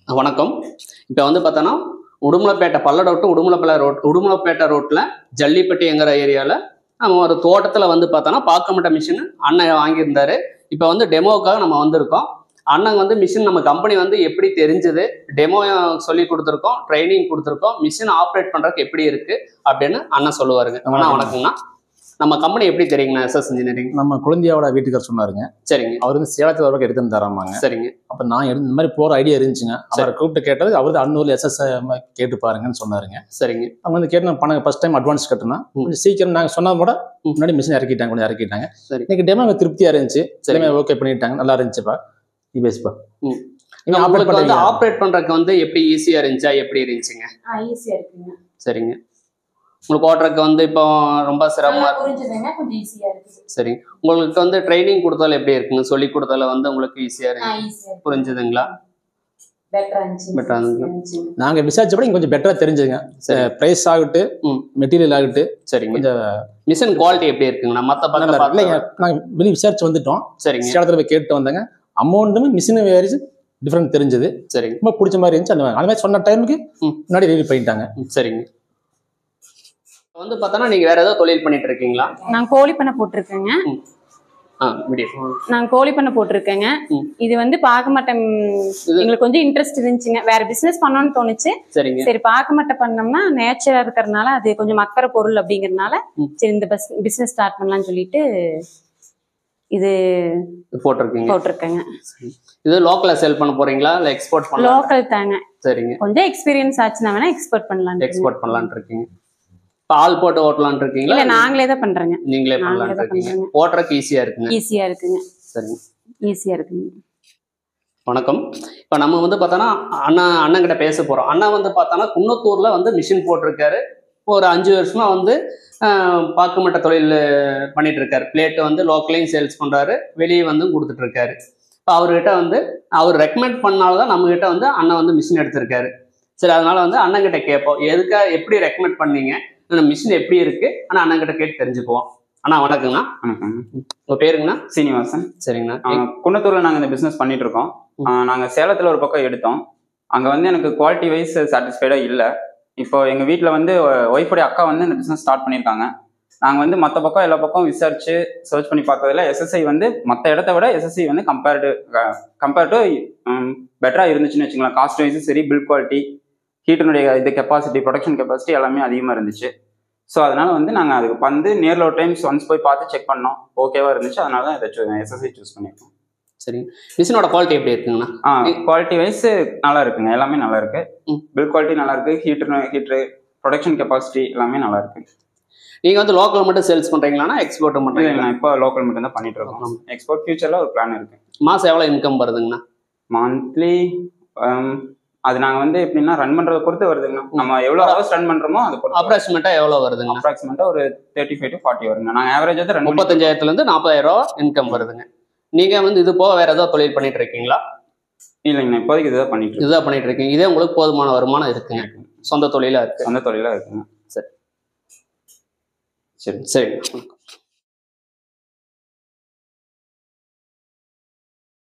வணக்கம் இப்போ வந்து பார்த்தோன்னா உடுமலைப்பேட்டை பல்லடம் டு உடுமலைப்பேட்டை ரோட் உடுமலைப்பேட்டை ரோட்டில் ஜல்லிப்பட்டிங்கிற ஏரியாவில் நம்ம ஒரு தோட்டத்தில் வந்து பார்த்தோன்னா பாக்கமட்ட மிஷின் அண்ணன் வாங்கியிருந்தாரு இப்போ வந்து டெமோவுக்காக நம்ம வந்திருக்கோம் அண்ணன் வந்து மிஷின் நம்ம கம்பெனி வந்து எப்படி தெரிஞ்சது டெமோ சொல்லி கொடுத்துருக்கோம் ட்ரைனிங் கொடுத்துருக்கோம் மிஷின் ஆப்ரேட் பண்ணுறதுக்கு எப்படி இருக்கு அப்படின்னு அண்ணன் சொல்லுவாருங்க அண்ணா வணக்கம்ண்ணா நம்ம கம்பெனி எப்படி தெரியுங்கண்ணா எஸ்எஸ் இன்ஜினியரிங் நம்ம குழந்தையோட வீட்டுக்கார் சொன்னாருங்க சரிங்க அவர் வந்து சேலத்துல வரைக்கும் எடுத்து வந்து தராமாங்க சரிங்க அப்ப நான் எடுத்து இந்த மாதிரி போற ஐடியா இருந்துச்சுங்க அவரை கூப்பிட்டு கேட்டது அவரு அன்னூர்ல எஸ்எஸ் கேட்டு பாருங்கன்னு சொன்னாருங்க சரிங்க அவங்க வந்து கேட்டு நான் பணம் ஃபர்ஸ்ட் டைம் அட்வான்ஸ் கட்டணும் கொஞ்சம் சீக்கிரம் நாங்க சொன்னது கூட ம். முன்னாடி மிஷின் இறக்கிட்டாங்க கொஞ்சம் இறக்கிட்டாங்க சரி. இன்னைக்கு டெமோ திருப்தியா இருந்துச்சு சரி. எல்லாமே ஓகே பண்ணிட்டாங்க நல்லா இருந்துச்சுப்பா நீ பேசுப்பா ம். நீங்க ஆப்ரேட் உங்களுக்கு வந்து பண்ணுறீங்க ஆப்ரேட் பண்றதுக்கு வந்து எப்படி ஈஸியா இருந்துச்சா எப்படி இருந்துச்சுங்க ஈஸியா இருக்குங்க சரிங்க உங்களுக்கு ஓட்டுறதுக்கு வந்து இப்போ ரொம்ப சிரமமா நல்லா இருக்கு புரிஞ்சுதுங்க கொஞ்சம் ஈஸியா இருக்குது சரி உங்களுக்கு வந்து ட்ரைனிங் கொடுத்தால எப்படி இருக்குங்க சொல்லி கொடுத்தால வந்து உங்களுக்கு ஈஸியா இருக்கு ஈஸியா இருக்கு புரிஞ்சுதுங்களா பெட்டரா இருந்துச்சு Better ஆ இருந்துச்சு. இருந்துச்சுங்க. நாங்க விசாரிச்சப்பட இங்க கொஞ்சம் பெட்டரா தெரிஞ்சுங்க சரி பிரைஸ் ஆகட்டும் ம். மெட்டீரியல் ஆகட்டும் சரிங்க கொஞ்சம் மிஷின் குவாலிட்டி எப்படி இருக்குங்கண்ணா மத்த நல்லா பக்கம் இருக்கு. இல்லைங்க பார்த்தா- நாங்க வெளியே விசாரிச்சு வந்துட்டோம் சரிங்க சேலத்துல போய் கேட்டு வந்தாங்க அமௌண்ட்டுமே மிஷின் வேறு டிஃப்ரெண்ட் தெரிஞ்சது சரிங்க ரொம்ப பிடிச்ச மாதிரி இருந்துச்சு அந்த அந்த மாதிரி சொன்ன டைமுக்கு ம். முன்னாடி ரெடி பண்ணிட்டாங்க ம், சரிங்க இப்ப வந்து பார்த்தோன்னா நீங்க வேற ஏதோ தொழில் பண்ணிட்டு இருக்கீங்களா நான் கோழி பண்ணை போட்டிருக்கேங்க ஆ மீடியம் நான் கோழி பண்ணை போட்டிருக்கேங்க ம். இது வந்து பார்க்க மாட்டேன் இது- எங்களுக்கு கொஞ்சம் இன்ட்ரெஸ்ட் இருந்துச்சுங்க வேற பிசினஸ் பண்ணணும்னு தோணுச்சு சரிங்க சரி பார்க்க மாட்டேன் பண்ணோம்னா நேச்சரா இருக்கிறதுனால அது கொஞ்சம் மக்கற பொருள் அப்படிங்கறதுனால ம். சரி இந்த பிசினஸ் ஸ்டார்ட் பண்ணலாம்னு சொல்லிட்டு இது இது போட்டிருக்கீங்க போட்டிருக்கேங்க இது லோக்கல்ல சேல் பண்ண போறீங்களா இல்ல எக்ஸ்போர்ட் பண்ணலாம் லோக்கல் தாங்க சரிங்க கொஞ்சம் எக்ஸ்பீரியன்ஸ் ஆச்சுன்னா வேணா எக்ஸ்போர்ட் பண்ணலாம் எக்ஸ்போர்ட் பண்ணலாம்னு இருக்கீங்க இப்போ ஆள் போட்டு ஓட்டலாம்னு இருக்கீங்களா இல்ல நாங்களே தான் பண்றேங்க நீங்களே நாங்களே பண்ணலாம்னு தான் இருக்கீங்க பண்றோங்க. ஓட்டுறதுக்கு ஈஸியா இருக்குங்க ஈஸியா இருக்குங்க சரிங்க ஈஸியா இருக்குங்க வணக்கம் இப்போ நம்ம வந்து பார்த்தோன்னா அண்ணா அண்ணன் கிட்ட பேச போறோம் அண்ணா வந்து பார்த்தோன்னா குன்னத்தூர்ல வந்து மிஷின் போட்டிருக்காரு ஒரு அஞ்சு வருஷமா வந்து ஆஹ், பாக்குமட்ட தொழில் பண்ணிட்டு இருக்காரு பிளேட் வந்து லோக்கலையும் சேல்ஸ் பண்றாரு வெளியே வந்து கொடுத்துட்டு இருக்காரு இப்போ அவர்கிட்ட வந்து அவர் ரெக்கமெண்ட் பண்ணால்தான் நம்ம கிட்ட வந்து அண்ணன் வந்து மிஷின் எடுத்திருக்காரு சரி அதனால வந்து அண்ணன் கிட்ட கேட்போம் எதுக்கா எப்படி ரெக்கமெண்ட் பண்ணீங்க மிஷின் எப்படி இருக்கு ஆனா அண்ணன் கிட்ட கேட்டு தெரிஞ்சுக்குவோம் அண்ணா வணக்கங்கண்ணா வணக்கம் உங்க பேருங்கண்ணா சீனிவாசன் சரிங்கண்ணா ஆஹ் குன்னத்தூர்ல நாங்க இந்த பிசினஸ் பண்ணிட்டு இருக்கோம் ஆஹ் நாங்க சேலத்துல ஒரு பக்கம் எடுத்தோம் அங்க வந்து எனக்கு குவாலிட்டி வைஸ் சாட்டிஸ்ஃபைடா இல்ல இப்போ எங்க வீட்ல வந்து ஒய்ஃபோடைய அக்கா வந்து இந்த பிசினஸ் ஸ்டார்ட் பண்ணியிருக்காங்க நாங்க வந்து மற்ற பக்கம் எல்லா பக்கம் விசாரிச்சு சர்ச் பண்ணி பார்த்ததுல எஸ்எஸ்ஐ வந்து மற்ற இடத்த விட எஸ்எஸ்ஐ வந்து கம்பேர்டு கம்பேர்டு பெட்டரா இருந்துச்சுன்னு வச்சுக்கலாம் காஸ்ட் வைஸும் சரி பில் குவாலிட்டி ஹீட்டனுடைய இது கெப்பாசிட்டி ப்ரொடக்ஷன் கெப்பாசிட்டி எல்லாமே அதிகமாக இருந்துச்சு ஸோ அதனால வந்து நாங்கள் அதுக்கு வந்து நேரில் ஒரு டைம்ஸ் ஒன்ஸ் போய் பார்த்து செக் பண்ணோம் ஓகேவா இருந்துச்சு அதனால தான் இதை எஸ்எஸ்ஐ சூஸ் பண்ணியிருக்கோம் சரிங்க மிஷினோட குவாலிட்டி எப்படி இருக்குங்கண்ணா ஆ குவாலிட்டி வைஸ் நல்லா இருக்குங்க எல்லாமே நல்லா இருக்கு ம். பில் குவாலிட்டி நல்லா இருக்கு ஹீட்டர் ஹீட்டர் ப்ரொடக்ஷன் கெப்பாசிட்டி எல்லாமே நல்லா இருக்கு நீங்க வந்து லோக்கல் மட்டும் சேல்ஸ் பண்றீங்களானா எக்ஸ்போர்ட் இல்லை பண்றீங்களா நான் இப்போ லோக்கல் மட்டும் தான் பண்ணிட்டு இருக்கோம் எக்ஸ்போர்ட் ஃபியூச்சர்ல ஒரு பிளான் இருக்கு மாசம் எவ்வளவு இன்கம் வருதுங்கண்ணா மந்த்லி அது நாங்கள் வந்து எப்படின்னா ரன் பண்றதை பொறுத்து வருதுங்க நம்ம எவ்வளோ ஹவர்ஸ் ரன் பண்றோமோ அதை பொறுத்து அப்ராக்சிமேட்டா எவ்வளவு வருதுங்கண்ணா அப்ராக்சிமேட்டா ஒரு தேர்ட்டி ஃபைவ் டு ஃபார்ட்டி வருங்க நாங்கள் ஆவரேஜ் வந்து ரன் முப்பத்தஞ்சாயிரத்துல இருந்து நாற்பதாயிரம் ரூபா இன்கம் வருதுங்க நீங்க வந்து இது போக வேற ஏதாவது தொழில் பண்ணிட்டு இருக்கீங்களா இல்லைங்க இப்போதைக்கு இதுதான் பண்ணிட்டு இருக்கோம் இதுதான் பண்ணிட்டு இருக்கீங்க இதே உங்களுக்கு போதுமான வருமானம் இருக்குங்க சொந்த தொழிலா இருக்கு சொந்த தொழிலா இருக்குங்க சரி. சரி சரிங்க